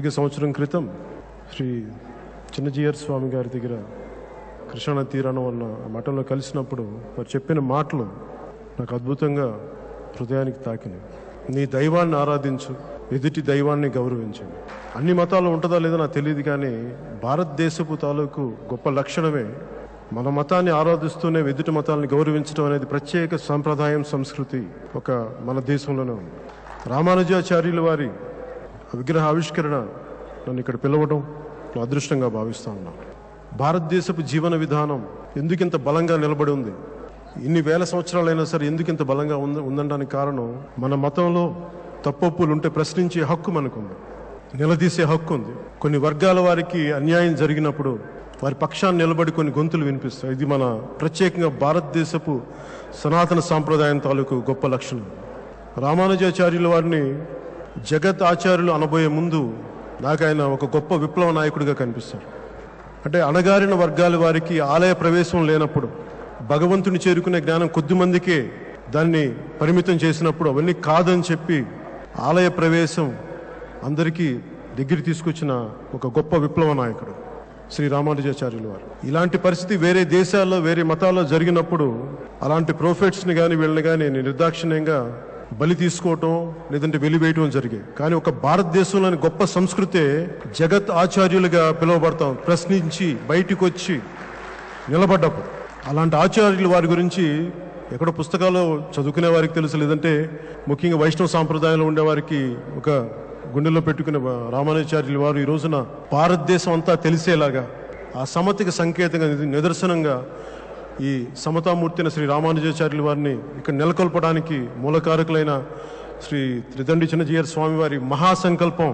సరిగ్గా సంవత్సరం క్రితం శ్రీ చిన్నజీయర్ స్వామి గారి దగ్గర కృష్ణా తీరాన ఉన్న మఠంలో కలిసినప్పుడు వారు చెప్పిన మాటలు నాకు అద్భుతంగా హృదయానికి తాకినాయి నీ దైవాన్ని ఆరాధించు ఎదుటి దైవాన్ని గౌరవించు అన్ని మతాలు ఉంటుందా లేదో నాకు తెలియదు కానీ భారతదేశపు తాలూకు గొప్ప లక్షణమే మన మతాన్ని ఆరాధిస్తూనే ఎదుటి మతాలను గౌరవించడం అనేది ప్రత్యేక సాంప్రదాయం సంస్కృతి ఒక మన దేశంలోనే ఉంది రామానుజాచార్యుల వారి విగ్రహ ఆవిష్కరణ నన్ను ఇక్కడ పిలవడం నా అదృష్టంగా భావిస్తా ఉన్నాను భారతదేశపు జీవన విధానం ఎందుకింత బలంగా నిలబడి ఉంది ఇన్ని వేల సంవత్సరాలైనా సరే ఎందుకింత బలంగా ఉంది ఉందనడానికి కారణం మన మతంలో తప్పొప్పులు ఉంటే ప్రశ్నించే హక్కు మనకుంది నిలదీసే హక్కు ఉంది కొన్ని వర్గాల వారికి అన్యాయం జరిగినప్పుడు వారి పక్షాన్ని నిలబడి కొన్ని గొంతులు వినిపిస్తాయి ఇది మన ప్రత్యేకంగా భారతదేశపు సనాతన సాంప్రదాయం తాలూకు గొప్ప లక్షణం రామానుజాచార్యుల వారిని జగత్ ఆచార్యులు అనబోయే ముందు నాకు ఆయన ఒక గొప్ప విప్లవ నాయకుడిగా కనిపిస్తారు అంటే అణగారిన వర్గాల వారికి ఆలయ ప్రవేశం లేనప్పుడు భగవంతుని చేరుకునే జ్ఞానం కొద్ది మందికే దాన్ని పరిమితం చేసినప్పుడు అవన్నీ కాదని చెప్పి ఆలయ ప్రవేశం అందరికీ దగ్గర తీసుకొచ్చిన ఒక గొప్ప విప్లవ నాయకుడు శ్రీ రామానుజాచార్యులు వారు ఇలాంటి పరిస్థితి వేరే దేశాల్లో వేరే మతాల్లో జరిగినప్పుడు అలాంటి ప్రోఫెట్స్ని కానీ వీళ్ళని కానీ నిర్దాక్షిణ్యంగా బలి తీసుకోవటం లేదంటే వెలివేయటం జరిగాయి కానీ ఒక భారతదేశంలోని గొప్ప సంస్కృతే జగత్ ఆచార్యులుగా పిలువబడతాం ప్రశ్నించి బయటికి వచ్చి నిలబడ్డప్పుడు అలాంటి ఆచార్యులు వారి గురించి ఎక్కడో పుస్తకాలు చదువుకునే వారికి తెలుసు లేదంటే ముఖ్యంగా వైష్ణవ సాంప్రదాయంలో ఉండేవారికి ఒక గుండెలో పెట్టుకునే రామానుచార్యులు వారు ఈ రోజున భారతదేశం అంతా తెలిసేలాగా ఆ సమతికి సంకేతంగా నిద- నిదర్శనంగా ఈ సమతామూర్తిని శ్రీ రామానుజాచార్యుల వారిని ఇక్కడ నెలకొల్పడానికి మూలకారకులైన శ్రీ త్రిదండి చిన్నజీయర్ స్వామి వారి మహాసంకల్పం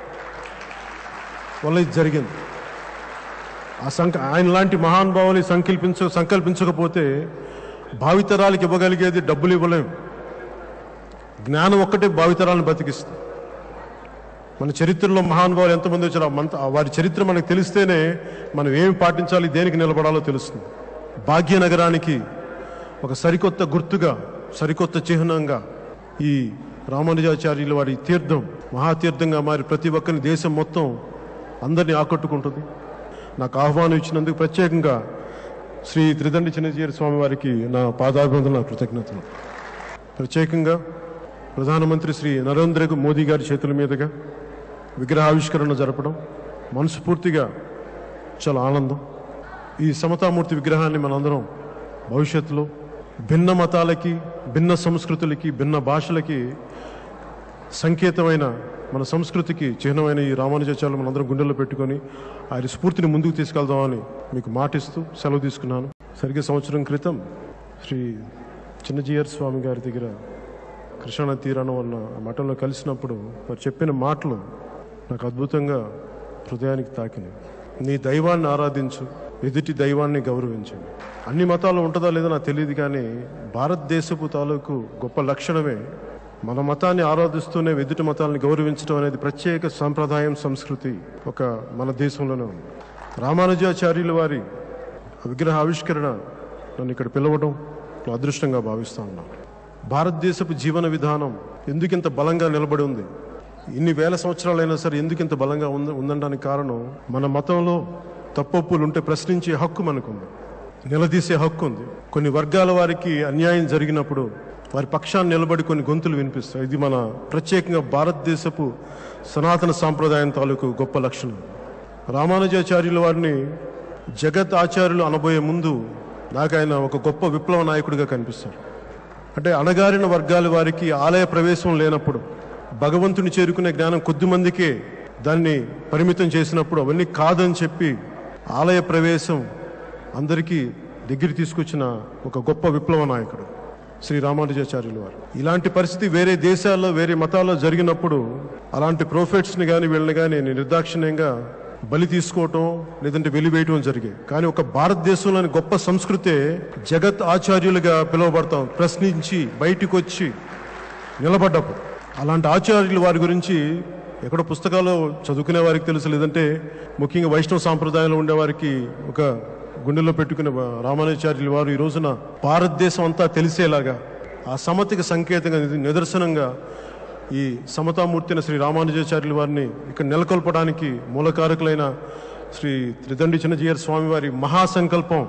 వల్ల ఇది జరిగింది ఆ సంక ఆయన లాంటి మహానుభావుని సంకల్పించ సంకల్పించకపోతే భావితరాలకు ఇవ్వగలిగేది డబ్బులు ఇవ్వలేం జ్ఞానం ఒక్కటే భావితరాలను బతికిస్తుంది మన చరిత్రలో మహానుభావులు ఎంతమంది వచ్చారో ఆ మన ఆ వారి చరిత్ర మనకు తెలిస్తేనే మనం ఏమి పాటించాలి దేనికి నిలబడాలో తెలుస్తుంది భాగ్యనగరానికి ఒక సరికొత్త గుర్తుగా సరికొత్త చిహ్నంగా ఈ రామానుజాచార్యుల వారి తీర్థం మహాతీర్థంగా మారి ప్రతి ఒక్కరిని దేశం మొత్తం అందరినీ ఆకట్టుకుంటుంది నాకు ఆహ్వానం ఇచ్చినందుకు ప్రత్యేకంగా శ్రీ త్రిదండి చిన్నజీరి స్వామి వారికి నా పాదాభివందన కృతజ్ఞతలు ప్రత్యేకంగా ప్రధానమంత్రి శ్రీ నరేంద్ర మోదీ గారి చేతుల మీదుగా విగ్రహావిష్కరణ జరపడం మనస్ఫూర్తిగా చాలా ఆనందం ఈ సమతామూర్తి విగ్రహాన్ని మనందరం భవిష్యత్తులో భిన్న మతాలకి భిన్న సంస్కృతులకి భిన్న భాషలకి సంకేతమైన మన సంస్కృతికి చిహ్నమైన ఈ రామానుజాచార్యులు మనందరం గుండెల్లో పెట్టుకొని ఆయన స్ఫూర్తిని ముందుకు తీసుకెళ్దామని మీకు మాటిస్తూ సెలవు తీసుకున్నాను సరిగ్గా సంవత్సరం క్రితం శ్రీ చిన్నజీయర్ స్వామి గారి దగ్గర కృష్ణా తీరాన ఉన్న మఠంలో కలిసినప్పుడు వారు చెప్పిన మాటలు నాకు అద్భుతంగా హృదయానికి తాకినాయి నీ దైవాన్ని ఆరాధించు ఎదుటి దైవాన్ని గౌరవించు అన్ని మతాలు ఉంటుందా లేదో నాకు తెలియదు కానీ భారతదేశపు తాలూకు గొప్ప లక్షణమే మన మతాన్ని ఆరాధిస్తూనే ఎదుటి మతాలను గౌరవించడం అనేది ప్రత్యేక సాంప్రదాయం సంస్కృతి ఒక మన దేశంలోనే ఉంది రామానుజాచార్యుల వారి విగ్రహ ఆవిష్కరణ నన్ను ఇక్కడ పిలవడం నా అదృష్టంగా భావిస్తా ఉన్నాను భారతదేశపు జీవన విధానం ఎందుకింత బలంగా నిలబడి ఉంది ఇన్ని వేల సంవత్సరాలైనా సరే ఎందుకింత బలంగా ఉంది ఉందనడానికి కారణం మన మతంలో తప్పొప్పులు ఉంటే ప్రశ్నించే హక్కు మనకుంది నిలదీసే హక్కు ఉంది కొన్ని వర్గాల వారికి అన్యాయం జరిగినప్పుడు వారి పక్షాన్ని నిలబడి కొన్ని గొంతులు వినిపిస్తాయి ఇది మన ప్రత్యేకంగా భారతదేశపు సనాతన సాంప్రదాయం తాలూకు గొప్ప లక్షణం రామానుజాచార్యుల వారిని జగత్ ఆచార్యులు అనబోయే ముందు నాకు ఆయన ఒక గొప్ప విప్లవ నాయకుడిగా కనిపిస్తారు అంటే అణగారిన వర్గాల వారికి ఆలయ ప్రవేశం లేనప్పుడు భగవంతుని చేరుకునే జ్ఞానం కొద్ది మందికే దాన్ని పరిమితం చేసినప్పుడు అవన్నీ కాదని చెప్పి ఆలయ ప్రవేశం అందరికీ దగ్గర తీసుకొచ్చిన ఒక గొప్ప విప్లవ నాయకుడు శ్రీ రామానుజాచార్యులు వారు ఇలాంటి పరిస్థితి వేరే దేశాల్లో వేరే మతాల్లో జరిగినప్పుడు అలాంటి ప్రోఫెట్స్ని కానీ వీళ్ళని కానీ నిర్దాక్షిణ్యంగా బలి తీసుకోవటం లేదంటే వెలివేయటం జరిగాయి కానీ ఒక భారతదేశంలోని గొప్ప సంస్కృతే జగత్ ఆచార్యులుగా పిలువబడతాం ప్రశ్నించి బయటికి వచ్చి నిలబడ్డప్పుడు అలాంటి ఆచార్యులు వారి గురించి ఎక్కడో పుస్తకాలు చదువుకునే వారికి తెలుసు లేదంటే ముఖ్యంగా వైష్ణవ సాంప్రదాయంలో ఉండేవారికి ఒక గుండెల్లో పెట్టుకునే రామానుచార్యులు వారు ఈ రోజున భారతదేశం అంతా తెలిసేలాగా ఆ సమతికి సంకేతంగా నిద- నిదర్శనంగా ఈ సమతామూర్తిన శ్రీ రామానుజాచార్యుల వారిని ఇక్కడ నెలకొల్పడానికి మూలకారకులైన శ్రీ త్రిదండి చిన్నజీయర్ స్వామి వారి మహాసంకల్పం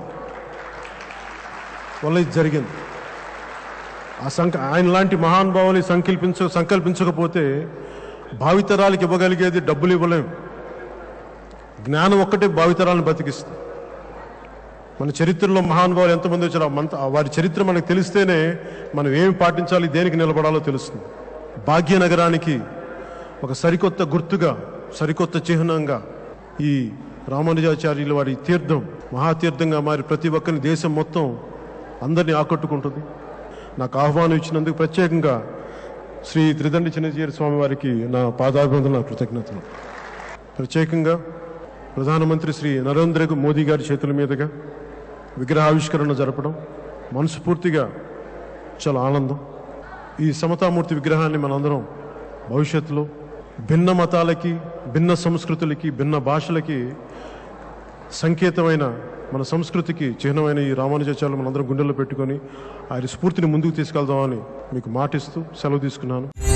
వల్ల ఇది జరిగింది ఆ సంక ఆయన లాంటి మహానుభావుని సంకల్పించ సంకల్పించకపోతే భావితరాలకు ఇవ్వగలిగేది డబ్బులు ఇవ్వలేం జ్ఞానం ఒక్కటే భావితరాలను బతికిస్తుంది మన చరిత్రలో మహానుభావులు ఎంతమంది వచ్చారో ఆ మంత- ఆ వారి చరిత్ర మనకు తెలిస్తేనే మనం ఏమి పాటించాలి దేనికి నిలబడాలో తెలుస్తుంది భాగ్యనగరానికి ఒక సరికొత్త గుర్తుగా సరికొత్త చిహ్నంగా ఈ రామానుజాచార్యుల వారి తీర్థం మహాతీర్థంగా మారి ప్రతి ఒక్కరిని దేశం మొత్తం అందరినీ ఆకట్టుకుంటుంది నాకు ఆహ్వానం ఇచ్చినందుకు ప్రత్యేకంగా శ్రీ త్రిదండి చిన్నజీరి స్వామి వారికి నా పాదాభివందన కృతజ్ఞతలు ప్రత్యేకంగా ప్రధానమంత్రి శ్రీ నరేంద్ర మోదీ గారి చేతుల మీదుగా విగ్రహావిష్కరణ జరపడం మనస్ఫూర్తిగా చాలా ఆనందం ఈ సమతామూర్తి విగ్రహాన్ని మనందరం భవిష్యత్తులో భిన్న మతాలకి భిన్న సంస్కృతులకి భిన్న భాషలకి సంకేతమైన మన సంస్కృతికి చిహ్నమైన ఈ రామానుజాచార్యులు మనందరం గుండెల్లో పెట్టుకొని ఆయన స్ఫూర్తిని ముందుకు తీసుకెళ్దామని మీకు మాటిస్తూ సెలవు తీసుకున్నాను